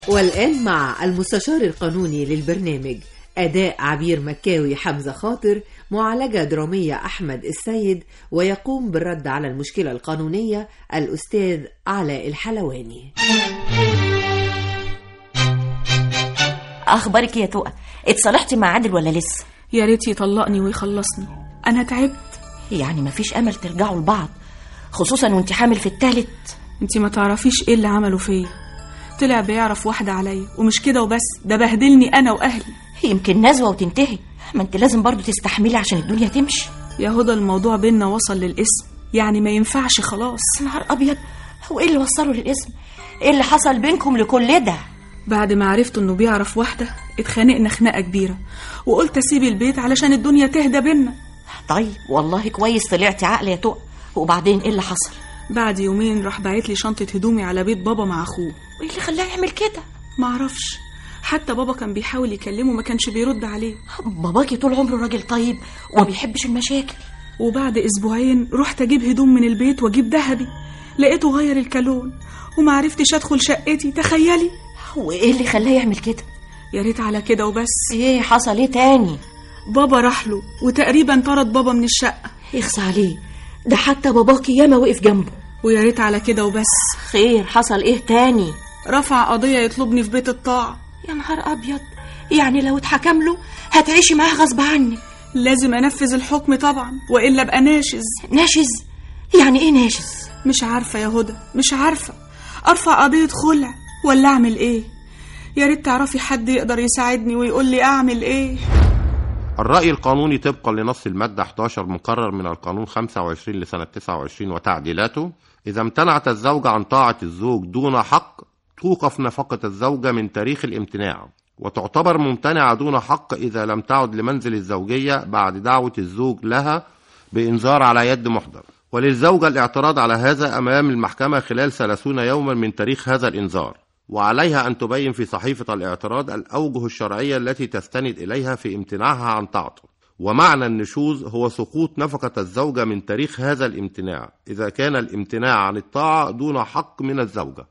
والآن مع المستشار القانوني للبرنامج أداء عبير مكاوي حمزة خاطر معالجة درامية أحمد السيد ويقوم بالرد على المشكلة القانونية الأستاذ علاء الحلواني اخبارك يا تقى اتصالحتي مع عادل ولا لسه يا ريت يطلقني ويخلصني انا تعبت يعني مفيش امل ترجعوا لبعض خصوصا وانت حامل في التالت انتي ما تعرفيش ايه اللي عمله فيا طلع بيعرف واحدة عليا ومش كده وبس ده بهدلني انا واهلي يمكن نزوه وتنتهي ما انت لازم برضو تستحملي عشان الدنيا تمشي يا هدى الموضوع بينا وصل للاسم يعني ما ينفعش خلاص نهار ابيض هو ايه اللي وصله للاسم ايه اللي حصل بينكم لكل ده بعد ما عرفت انه بيعرف واحدة اتخانقنا خناقة كبيرة وقلت اسيب البيت علشان الدنيا تهدى بينا طيب والله كويس طلعتي عقل يا تقى وبعدين ايه اللي حصل بعد يومين راح باعت لي شنطة هدومي على بيت بابا مع اخوه ايه اللي خلاه يعمل كده معرفش حتى بابا كان بيحاول يكلمه ما كانش بيرد عليه باباكي طول عمره راجل طيب وما بيحبش المشاكل وبعد اسبوعين رحت اجيب هدوم من البيت واجيب ذهبي لقيته غير الكالون وما عرفتش ادخل شقتي تخيلي وايه اللي خلاه يعمل كده يا ريت على كده وبس ايه حصل ايه تاني بابا راح له وتقريبا طرد بابا من الشقة يخصى عليه ده حتى باباكي ياما وقف جنبه ويا ريت على كده وبس خير حصل ايه تاني رفع قضية يطلبني في بيت الطاعة يا نهار ابيض يعني لو اتحكم له هتعيشي معاه غصب عنك لازم انفذ الحكم طبعا والا ابقى ناشز ناشز يعني ايه ناشز مش عارفة يا هدى مش عارفة ارفع قضية خلع ولا اعمل ايه يا ريت تعرفي حد يقدر يساعدني ويقول لي اعمل ايه الرأي القانوني طبقا لنص المادة 11 مقرر من القانون 25 لسنة 29 وتعديلاته إذا امتنعت الزوجة عن طاعة الزوج دون حق توقف نفقة الزوجة من تاريخ الامتناع وتعتبر ممتنعة دون حق إذا لم تعد لمنزل الزوجية بعد دعوة الزوج لها بإنذار على يد محضر وللزوجة الاعتراض على هذا أمام المحكمة خلال 30 يوما من تاريخ هذا الإنذار وعليها أن تبين في صحيفة الاعتراض الأوجه الشرعية التي تستند إليها في امتناعها عن طاعته ومعنى النشوز هو سقوط نفقة الزوجة من تاريخ هذا الامتناع إذا كان الامتناع عن الطاعة دون حق من الزوجة